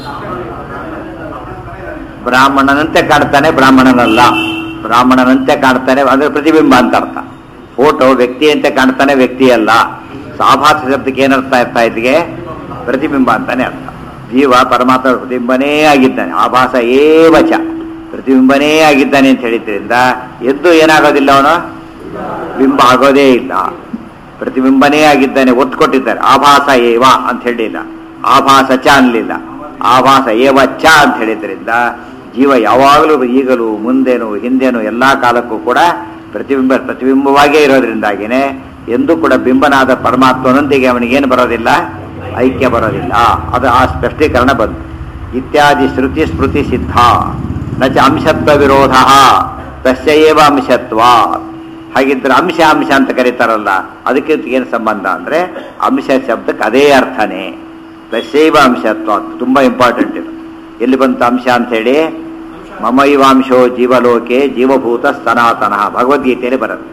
ಬ್ರಾಹ್ಮಣನಂತೆ ಕಾಣ್ತಾನೆ ಬ್ರಾಹ್ಮಣನಲ್ಲ ಬ್ರಾಹ್ಮಣನಂತೆ ಕಾಣ್ತಾನೆ ಅಂದ್ರೆ ಪ್ರತಿಬಿಂಬ ಅಂತ ಅರ್ಥ ಫೋಟೋ ವ್ಯಕ್ತಿಯಂತೆ ಕಾಣ್ತಾನೆ ವ್ಯಕ್ತಿ ಅಲ್ಲ ಸಾಭಾಸ ಶಬ್ದಕ್ಕೆ ಏನರ್ಥ ಇರ್ತಾ ಇದ್ಗೆ ಪ್ರತಿಬಿಂಬ ಅಂತಾನೆ ಅರ್ಥ ಜೀವ ಪರಮಾತ್ಮ ಪ್ರತಿಬಿಂಬನೇ ಆಗಿದ್ದಾನೆ ಆಭಾಸ ಏವಚ ಪ್ರತಿಬಿಂಬನೇ ಆಗಿದ್ದಾನೆ ಅಂತ ಹೇಳಿದ್ರಿಂದ ಎದ್ದು ಏನಾಗೋದಿಲ್ಲ ಅವನು ಬಿಂಬ ಆಗೋದೇ ಇಲ್ಲ ಪ್ರತಿಬಿಂಬನೇ ಆಗಿದ್ದಾನೆ ಒತ್ತು ಕೊಟ್ಟಿದ್ದಾರೆ ಆಭಾಸ ಏವ ಅಂತ ಹೇಳಿಲ್ಲ ಆಭಾಸ ಚ ಅನ್ಲಿಲ್ಲ ಆಭಾಸ ಏವ ಚ ಅಂತ ಹೇಳಿದ್ರಿಂದ ಜೀವ ಯಾವಾಗಲೂ ಈಗಲೂ ಮುಂದೆನೂ ಹಿಂದೆನೂ ಎಲ್ಲಾ ಕಾಲಕ್ಕೂ ಕೂಡ ಪ್ರತಿಬಿಂಬ ಪ್ರತಿಬಿಂಬವಾಗೇ ಇರೋದ್ರಿಂದಾಗಿನೇ ಎಂದೂ ಕೂಡ ಬಿಂಬನಾದ ಪರಮಾತ್ಮನೊಂದಿಗೆ ಅವನಿಗೇನು ಬರೋದಿಲ್ಲ ಐಕ್ಯ ಬರೋದಿಲ್ಲ ಅದು ಆ ಸ್ಪಷ್ಟೀಕರಣ ಬಂತು ಇತ್ಯಾದಿ ಶ್ರುತಿ ಸ್ಮೃತಿ ಸಿದ್ಧ ನಚ ಅಂಶತ್ವ ವಿರೋಧ ತಸ್ಯೇವ ಅಂಶತ್ವ ಹಾಗಿದ್ರೆ ಅಂಶ ಅಂಶ ಅಂತ ಕರೀತಾರಲ್ಲ ಅದಕ್ಕೆ ಏನು ಸಂಬಂಧ ಅಂದ್ರೆ ಅಂಶ ಶಬ್ದಕ್ಕೆ ಅದೇ ಅರ್ಥನೇ ತಸ್ಯೈವ ಅಂಶತ್ವ ಅಂತ ತುಂಬಾ ಇಂಪಾರ್ಟೆಂಟ್ ಇದು ಎಲ್ಲಿ ಬಂತು ಅಂಶ ಅಂತ ಹೇಳಿ ಮಮೈವಾಂಶೋ ಜೀವಲೋಕೆ ಜೀವಭೂತ ಸನಾತನ ಭಗವದ್ಗೀತೆಯಲ್ಲಿ ಬರುತ್ತೆ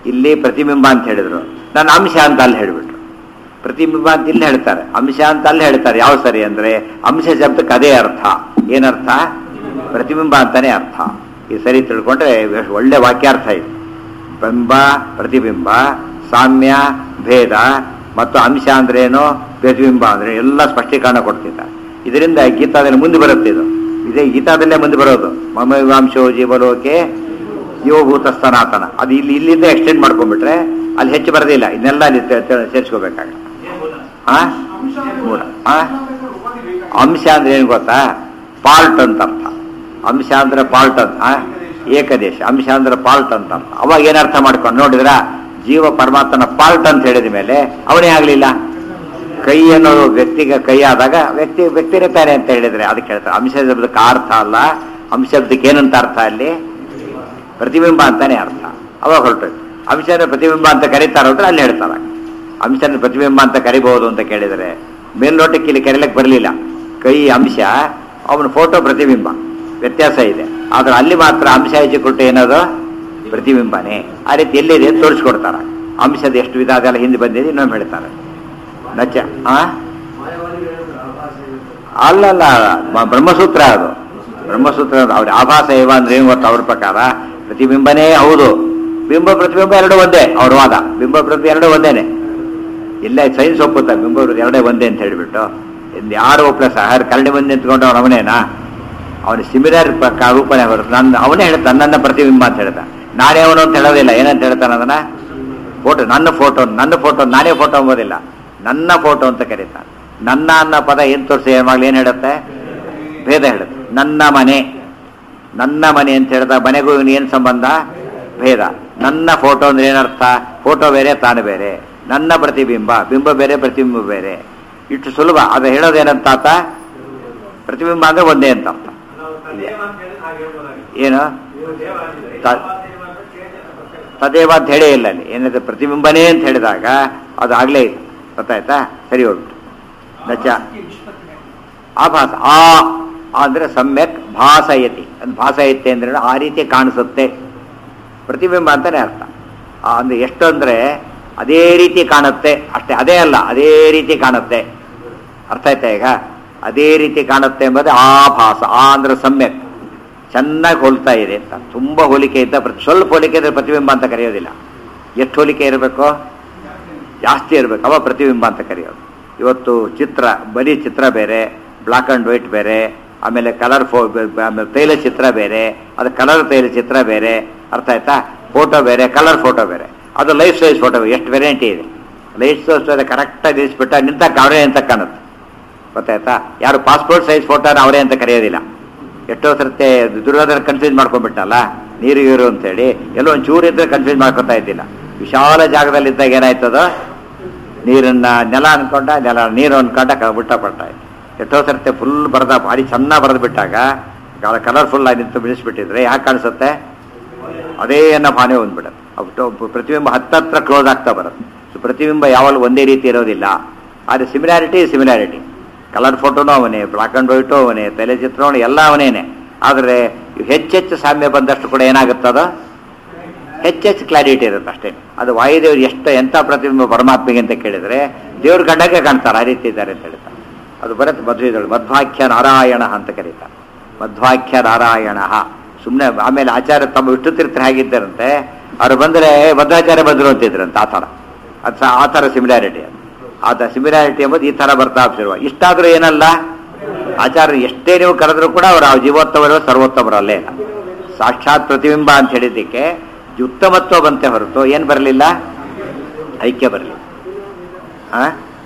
ಇಲ್ಲಿ ಪ್ರತಿಬಿಂಬ ಅಂತ ಹೇಳಿದ್ರು ನಾನು ಅಂಶ ಅಂತ ಅಲ್ಲಿ ಹೇಳಿಬಿಟ್ರು ಪ್ರತಿಬಿಂಬ ಅಂತ ಇಲ್ಲಿ ಹೇಳ್ತಾರೆ ಅಂಶ ಅಂತ ಅಲ್ಲಿ ಹೇಳ್ತಾರೆ ಯಾವ ಸರಿ ಅಂದ್ರೆ ಅಂಶ ಶಬ್ದಕ್ಕೆ ಅದೇ ಅರ್ಥ ಏನರ್ಥ ಪ್ರತಿಬಿಂಬ ಅಂತಾನೆ ಅರ್ಥ ಈ ಸರಿ ತಿಳ್ಕೊಂಡ್ರೆ ಎಷ್ಟು ಒಳ್ಳೆ ವಾಕ್ಯಾರ್ಥ ಇದೆ ಬಿಂಬ ಪ್ರತಿಬಿಂಬ ಸಾಮ್ಯ ಭೇದ ಮತ್ತು ಅಂಶ ಅಂದ್ರೇನು ಪ್ರತಿಬಿಂಬ ಅಂದ್ರೆ ಎಲ್ಲ ಸ್ಪಷ್ಟೀಕರಣ ಕೊಡ್ತಿದ್ದಾರೆ ಇದರಿಂದ ಗೀತಾದಲ್ಲಿ ಮುಂದೆ ಬರುತ್ತೆ ಇದು ಇದೇ ಗೀತಾದಲ್ಲೇ ಮುಂದೆ ಬರೋದು ಮಮ ವಿವಾಂಶೋ ಜೀವಲೋಕೆ ಜೀವಭೂತ ಸನಾತನ ಅದು ಇಲ್ಲಿ ಇಲ್ಲಿಂದ ಎಕ್ಸ್ಟೆಂಡ್ ಮಾಡ್ಕೊಂಡ್ಬಿಟ್ರೆ ಅಲ್ಲಿ ಹೆಚ್ಚು ಬರೋದಿಲ್ಲ ಇದನ್ನೆಲ್ಲ ಅಲ್ಲಿ ಸೇರಿಸ್ಕೋಬೇಕಾಗುತ್ತೆ ಆ ಮೂಲ ಆ ಅಂಶ ಅಂದ್ರೆ ಏನು ಗೊತ್ತಾ ಪಾಲ್ಟ್ ಅಂತ ಅರ್ಥ ಅಂಶ ಅಂದ್ರೆ ಪಾಲ್ಟ್ ಅಂತ ಆ? ಏಕದೇಶ ಅಂಶ ಅಂದ್ರೆ ಪಾಲ್ಟ್ ಅಂತ ಅರ್ಥ ಅವಾಗ ಏನ್ ಅರ್ಥ ಮಾಡ್ಕೊಂಡು ನೋಡಿದ್ರ ಜೀವ ಪರಮಾತ್ಮನ ಪಾಲ್ಟ್ ಅಂತ ಹೇಳಿದ ಮೇಲೆ ಅವನೇ ಆಗ್ಲಿಲ್ಲ ಕೈ ಅನ್ನೋದು ವ್ಯಕ್ತಿಗೆ ಕೈ ಆದಾಗ ವ್ಯಕ್ತಿ ವ್ಯಕ್ತಿನೇ ತಾನೆ ಅಂತ ಹೇಳಿದ್ರೆ ಅದಕ್ಕೆ ಹೇಳ್ತಾರೆ ಅಂಶ ಶಬ್ದಕ್ಕೆ ಆ ಅರ್ಥ ಅಲ್ಲ ಅಂಶ ಶಬ್ದಕ್ಕೆ ಏನಂತ ಅರ್ಥ ಅಲ್ಲಿ ಪ್ರತಿಬಿಂಬ ಅಂತಾನೆ ಅರ್ಥ ಅವಾಗ ಹೊರಟು ಅಂಶನ ಪ್ರತಿಬಿಂಬ ಅಂತ ಕರೀತಾರ ಅಂದ್ರೆ ಅಲ್ಲಿ ಹೇಳ್ತಾರೆ ಅಂಶನ ಪ್ರತಿಬಿಂಬ ಅಂತ ಕರಿಬಹುದು ಅಂತ ಕೇಳಿದರೆ ಮೇಲ್ನೋಟಕ್ಕೆ ಇಲ್ಲಿ ಕರೀಲಕ್ಕೆ ಬರಲಿಲ್ಲ ಕೈ ಅಂಶ ಅವನ ಫೋಟೋ ಪ್ರತಿಬಿಂಬ ವ್ಯತ್ಯಾಸ ಇದೆ ಆದ್ರೆ ಅಲ್ಲಿ ಮಾತ್ರ ಅಂಶ ಹೆಚ್ಚಿಕೊಟ್ಟು ಏನದು ಪ್ರತಿಬಿಂಬನೇ ಆ ರೀತಿ ಎಲ್ಲಿದೆ ಅಂತ ತೋರಿಸ್ಕೊಡ್ತಾರ ಅಂಶದ ಎಷ್ಟು ವಿಧ ಅದೆಲ್ಲ ಹಿಂದೆ ಬಂದಿದೆ ಇನ್ನೊಮ್ಮೆ ಹೇಳ್ತಾರೆ ನಚ್ಚ ಆ ಅಲ್ಲಲ್ಲ ಬ- ಬ್ರಹ್ಮಸೂತ್ರ ಅದು ಬ್ರಹ್ಮಸೂತ್ರ ಅದು. ಅವ್ರ ಆಭಾಸ ಏವ ಅಂದ್ರೆ ಏನು ಗೊತ್ತಾ ಅವ್ರ ಪ್ರಕಾರ ಪ್ರತಿಬಿಂಬನೇ ಹೌದು ಬಿಂಬ ಪ್ರತಿಬಿಂಬ ಎರಡು ಒಂದೇ ಅವ್ರ ವಾದ ಬಿಂಬ ಪ್ರತಿ ಎರಡು ಒಂದೇನೆ ಇಲ್ಲೇ ಸೈನ್ಸ್ ಒಪ್ಪುತ್ತಾ ಬಿಂಬ ಪ್ರತಿ ಎರಡೇ ಒಂದೇ ಅಂತ ಹೇಳಿಬಿಟ್ಟು ಇನ್ನು ಯಾರು ಒಪ್ಲಸ ಯಾರು ಕರಡಿ ಬಂದು ನಿಂತ್ಕೊಂಡು ಅವ್ನು ಅವನೇನಾ ಅವನು ಸಿಮಿಲರ್ ರೂಪನೇ ಹೊರತು ನನ್ನ ಅವನೇ ಹೇಳ್ತಾನೆ ನನ್ನ ಪ್ರತಿಬಿಂಬ ಅಂತ ಹೇಳ್ದ ನಾನೇ ಅವನು ಅಂತ ಹೇಳೋದಿಲ್ಲ ಏನಂತ ಹೇಳ್ತಾನೆ ಅದನ್ನ ಫೋಟೋ ನನ್ನ ಫೋಟೋ ನನ್ನ ಫೋಟೋ ನಾನೇ ಫೋಟೋ ಅಂಬೋದಿಲ್ಲ ನನ್ನ ಫೋಟೋ ಅಂತ ಕರೀತಾನೆ ನನ್ನ ಅನ್ನೋ ಪದ ಏನ್ ತೋರಿಸಿ ಏನಾಗ್ಲಿ ಏನ್ ಹೇಳುತ್ತೆ ಭೇದ ಹೇಳುತ್ತೆ ನನ್ನ ಮನೆ ನನ್ನ ಮನೆ ಅಂತ ಹೇಳಿದ ಮನೆಗೂ ಇವನು ಏನು ಸಂಬಂಧ ಭೇದ ನನ್ನ ಫೋಟೋ ಅಂದ್ರೆ ಏನರ್ಥ ಫೋಟೋ ಬೇರೆ ತಾನು ಬೇರೆ ನನ್ನ ಪ್ರತಿಬಿಂಬ ಬಿಂಬ ಬೇರೆ ಪ್ರತಿಬಿಂಬ ಬೇರೆ ಇಷ್ಟು ಸುಲಭ ಅದು ಹೇಳೋದೇನಂತ ಆತ ಪ್ರತಿಬಿಂಬ ಅಂದ್ರೆ ಒಂದೇ ಅಂತ ಅರ್ಥ ಏನು ತ- ತದೇವ ಅಂತ ಹೇಳೇ ಇಲ್ಲ ಅಲ್ಲಿ ಏನಿದೆ ಪ್ರತಿಬಿಂಬನೇ ಅಂತ ಹೇಳಿದಾಗ ಅದು ಆಗ್ಲೇ ಇಲ್ಲ ಗೊತ್ತಾಯ್ತಾ ಸರಿ ಹೋಗ್ಬಿಟ್ಟು ನಚ ಆಭಾಸ ಆ ಅಂದ್ರೆ ಸಮ್ಯಕ್ ಭಾಸಯತಿ ಅದು ಭಾಸಯತಿ ಅಂದ್ರೆ ಆ ರೀತಿ ಕಾಣಿಸುತ್ತೆ ಪ್ರತಿಬಿಂಬ ಅಂತಾನೆ ಅರ್ಥ ಆ ಅಂದ್ರೆ ಎಷ್ಟು ಅಂದ್ರೆ ಅದೇ ರೀತಿ ಕಾಣುತ್ತೆ ಅಷ್ಟೇ ಅದೇ ಅಲ್ಲ ಅದೇ ರೀತಿ ಕಾಣುತ್ತೆ ಅರ್ಥ ಆಯ್ತಾ ಈಗ ಅದೇ ರೀತಿ ಕಾಣುತ್ತೆ ಎಂಬುದು ಆಭಾಸ ಆ ಅಂದ್ರೆ ಸಮ್ಯಕ್ ಚೆನ್ನಾಗಿ ಹೋಲ್ತಾ ಇದೆ ಅಂತ ತುಂಬಾ ಹೋಲಿಕೆ ಇದ್ದ ಪ್ರತಿ- ಸ್ವಲ್ಪ ಹೋಲಿಕೆ ಇದ್ರೆ ಪ್ರತಿಬಿಂಬ ಅಂತ ಕರೆಯೋದಿಲ್ಲ ಎಷ್ಟು ಹೋಲಿಕೆ ಇರಬೇಕು ಜಾಸ್ತಿ ಇರಬೇಕು ಅವ ಪ್ರತಿಬಿಂಬ ಅಂತ ಕರೆಯೋದು ಇವತ್ತು ಚಿತ್ರ ಬರೀ ಚಿತ್ರ ಬೇರೆ ಬ್ಲಾಕ್ ಆ್ಯಂಡ್ ವೈಟ್ ಬೇರೆ ಆಮೇಲೆ ಕಲರ್ ಫೋ ಆಮೇಲೆ ತೈಲ ಚಿತ್ರ ಬೇರೆ ಅದು ಕಲರ್ ತೈಲ ಚಿತ್ರ ಬೇರೆ ಅರ್ಥ ಆಯ್ತಾ ಫೋಟೋ ಬೇರೆ ಕಲರ್ ಫೋಟೋ ಬೇರೆ ಅದು ಲೈಫ್ ಸೈಜ್ ಫೋಟೋ ಎಷ್ಟು ವೆರೈಟಿ ಇದೆ ಲೈಫ್ ಸೈಜ್ ಕರೆಕ್ಟಾಗಿ ಇರಿಸ್ಬಿಟ್ಟ ನಿಂತಾಗ ಅವರೇ ಅಂತ ಕಾಣುತ್ತೆ ಗೊತ್ತಾಯ್ತಾ ಯಾರು ಪಾಸ್ಪೋರ್ಟ್ ಸೈಜ್ ಫೋಟೋನ ಅವರೇ ಅಂತ ಕರೆಯೋದಿಲ್ಲ ಎಷ್ಟೋ ಸರ್ತೆ ದುರ್ಯೋಧನ ಕನ್ಫ್ಯೂಸ್ ಮಾಡ್ಕೊಂಡ್ಬಿಟ್ಟಲ್ಲ ನೀರು ಗೀರು ಅಂತೇಳಿ ಎಲ್ಲೋ ಒಂದು ಚೂರು ಇದ್ರೆ ಕನ್ಫ್ಯೂಸ್ ಮಾಡ್ಕೊತಾ ಇದ್ದಿಲ್ಲ ವಿಶಾಲ ಜಾಗದಲ್ಲಿದ್ದಾಗ ಏನಾಯ್ತದ ನೀರನ್ನ ನೆಲ ಅನ್ಕೊಂಡ ನೆಲ ನೀರು ಅನ್ಕೊಂಡ ಕ- ಬಿಟ್ಟ ಪಟ್ಟ ಎಷ್ಟೋ ಸರ್ತೆ ಫುಲ್ ಬರದ ಭಾರಿ ಚೆನ್ನಾಗಿ ಬರೆದು ಬಿಟ್ಟಾಗ ಕಲರ್ಫುಲ್ ಆಗಿ ನಿಂತು ಬಿಡಿಸ್ಬಿಟ್ಟಿದ್ರೆ ಯಾಕೆ ಕಾಣಿಸುತ್ತೆ ಅದೇ ಅನ್ನೋ ಭಾವನೆ ಬಂದ್ಬಿಡುತ್ತೆ ಅಷ್ಟು ಪ್ರತಿಬಿಂಬ ಹತ್ತತ್ರ ಕ್ಲೋಸ್ ಆಗ್ತಾ ಬರುತ್ತೆ ಸೊ ಪ್ರತಿಬಿಂಬ ಯಾವಾಗಲೂ ಒಂದೇ ರೀತಿ ಇರೋದಿಲ್ಲ ಆದರೆ ಸಿಮಿಲಾರಿಟಿ ಸಿಮಿಲಾರಿಟಿ ಕಲರ್ ಫೋಟೋನು ಅವನೇ ಬ್ಲಾಕ್ ಆ್ಯಂಡ್ ವೈಟು ಅವನೇ ತಲೆ ಚಿತ್ರವೂ ಎಲ್ಲ ಅವನೇನೆ ಆದರೆ ಹೆಚ್ಚೆಚ್ಚು ಸಾಮ್ಯ ಬಂದಷ್ಟು ಕೂಡ ಏನಾಗುತ್ತದ ಹೆಚ್ಚೆಚ್ಚು ಕ್ಲಾರಿಟಿ ಇರುತ್ತೆ ಅಷ್ಟೇ ಅದು ವಾಯುದೇವರು ಎಷ್ಟು ಎಂಥ ಪ್ರತಿಬಿಂಬ ಪರಮಾತ್ಮೆಗೆ ಅಂತ ಕೇಳಿದರೆ ದೇವ್ರ ಗಂಡಕ್ಕೆ ಕಾಣ್ತಾರೆ ಆ ರೀತಿ ಇದ್ದಾರೆ ಅಂತ ಹೇಳ್ತಾರೆ ಅದು ಬರುತ್ತೆ ಮಧ್ವೇದಳು ಮಧ್ವಾಖ್ಯ ನಾರಾಯಣ ಅಂತ ಕರೀತಾರೆ ಮಧ್ವಾಖ್ಯ ನಾರಾಯಣ ಸುಮ್ಮನೆ ಆಮೇಲೆ ಆಚಾರ್ಯ ತಮ್ಮ ವಿಷ್ಣು ತೀರ್ಥರು ಹೇಗಿದ್ದಾರಂತೆ ಅವ್ರು ಬಂದರೆ ಮಧ್ವಾಚಾರ್ಯ ಬಂದರು ಅಂತಿದ್ರಂತೆ ಆ ಥರ ಅದು ಸಹ ಆ ಥರ ಸಿಮಿಲಾರಿಟಿ ಅದು ಆದ ಸಿಮಿಲಾರಿಟಿ ಎಂಬುದು ಈ ಥರ ಬರ್ತಾ ಶುರುವ ಇಷ್ಟಾದರೂ ಏನಲ್ಲ ಆಚಾರ್ಯ ಎಷ್ಟೇ ನೀವು ಕರೆದ್ರೂ ಕೂಡ ಅವರು ಆ ಜೀವೋತ್ತಮರು ಸರ್ವೋತ್ತಮರಲ್ಲೇ ಇಲ್ಲ ಸಾಕ್ಷಾತ್ ಪ್ರತಿಬಿಂಬ ಅಂತ ಹೇಳಿದ್ದಕ್ಕೆ ಉತ್ತಮತ್ವ ಬಂತೆ ಹೊರತು ಏನು ಬರಲಿಲ್ಲ ಐಕ್ಯ ಬರಲಿಲ್ಲ ಆ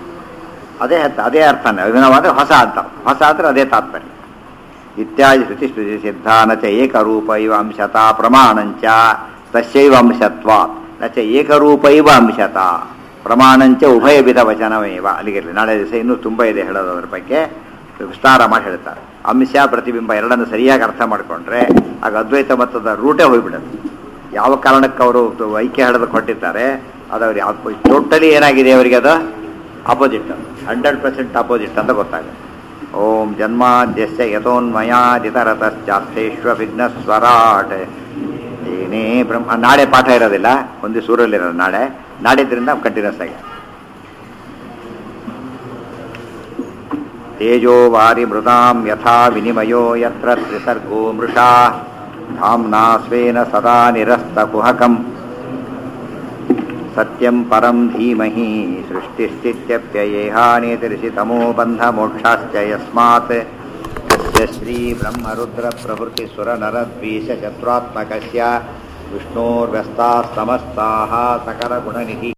ಅದೇ ಅರ್ಥ ಅದೇ ಅರ್ಥನೇ ಅಭಿನವಾದ್ರೆ ಹೊಸ ಅಂತ ಹೊಸ ಅಂದ್ರೆ ಅದೇ ತಾತ್ಪರ್ಯ ಇತ್ಯಾದಿ ಶ್ರುತಿ ಸ್ಮೃತಿ ಸಿದ್ಧಾನ ಚ ಏಕರೂಪ ಇವ ಅಂಶತ ಪ್ರಮಾಣಂಚ ತಸ್ಯೈವ ಅಂಶತ್ವ ನ ಚ ಏಕರೂಪ ಇವ ಅಂಶತ ಪ್ರಮಾಣಂಚ ಉಭಯ ವಿಧ ವಚನವೇವ ಅಲ್ಲಿಗಿರಲಿ ನಾಳೆ ದಿವಸ ಇನ್ನೂ ತುಂಬ ಇದೆ ಹೇಳೋದು ಅದ್ರ ಬಗ್ಗೆ ವಿಸ್ತಾರ ಮಾಡಿ ಹೇಳ್ತಾರೆ ಅಂಶ ಪ್ರತಿಬಿಂಬ ಎರಡನ್ನು ಸರಿಯಾಗಿ ಅರ್ಥ ಮಾಡಿಕೊಂಡ್ರೆ ಆಗ ಅದ್ವೈತ ಮತದ ರೂಟೇ ಹೋಗ್ಬಿಡುತ್ತೆ ಯಾವ ಕಾರಣಕ್ಕೆ ಅವರು ಐಕ್ಯ ಹೇಳೋದು ಕೊಟ್ಟಿದ್ದಾರೆ ಅದು ಅವ್ರು ಯಾವ ಟೋಟಲಿ ಏನಾಗಿದೆ ಅವರಿಗೆ ಅದು ಅಪೋಸಿಟ್ ಹಂಡ್ರೆಡ್ ಪರ್ಸೆಂಟ್ ಅಪೋಸಿಟ್ ಅಂತ ಗೊತ್ತಾಗುತ್ತೆ ಓಂ ಜನ್ಮಾದ್ಯಸ್ಯ ಯಥೋನ್ಮಯಾದಿತರತಶ್ಚಾರ್ಥೇಶ್ವ ವಿಘ್ನಸ್ವರಾಟ್ ಏನೇ ಬ್ರಹ್ಮ ನಾಳೆ ಪಾಠ ಇರೋದಿಲ್ಲ ಒಂದು ಸೂರಲ್ಲಿರೋದು ನಾಳೆ ನಾಡಿದ್ರಿಂದ ಕಂಟಿನ್ಯೂಸ್ ಆಗಿ ತೇಜೋ ವಾರಿ ಮೃದಾಂ ಯಥಾ ವಿನಿಮಯೋ ಯತ್ರ ತ್ರಿಸರ್ಗೋ ಮೃಷಾ ಧಾಮ್ನಾ ಸ್ವೇನ ಸದಾ ನಿರಸ್ತಕುಹಕಂ ಸತ್ಯಂ ಪರಂ ಧೀಮಹಿ ಸೃಷ್ಟಿಸ್ಥಿತ್ಯಪ್ಯಯೇಹಾನೇತಿರಿಸಿತಮೋ ಬಂಧಮೋಕ್ಷಾಶ್ಚ ಯಸ್ಮಾತ್ ಯಸ್ಯ ಶ್ರೀ ಬ್ರಹ್ಮರುದ್ರ ಪ್ರಭೃತಿ ಸುರ ನರದ್ವೀಷ ಚತ್ರಾತ್ಮಕಸ್ಯ ವಿಷ್ಣೋರ್ವ್ಯಸ್ತಾಸ್ತಮಸ್ತಾಃ ಸಕಲ ಗುಣನಿಧಿ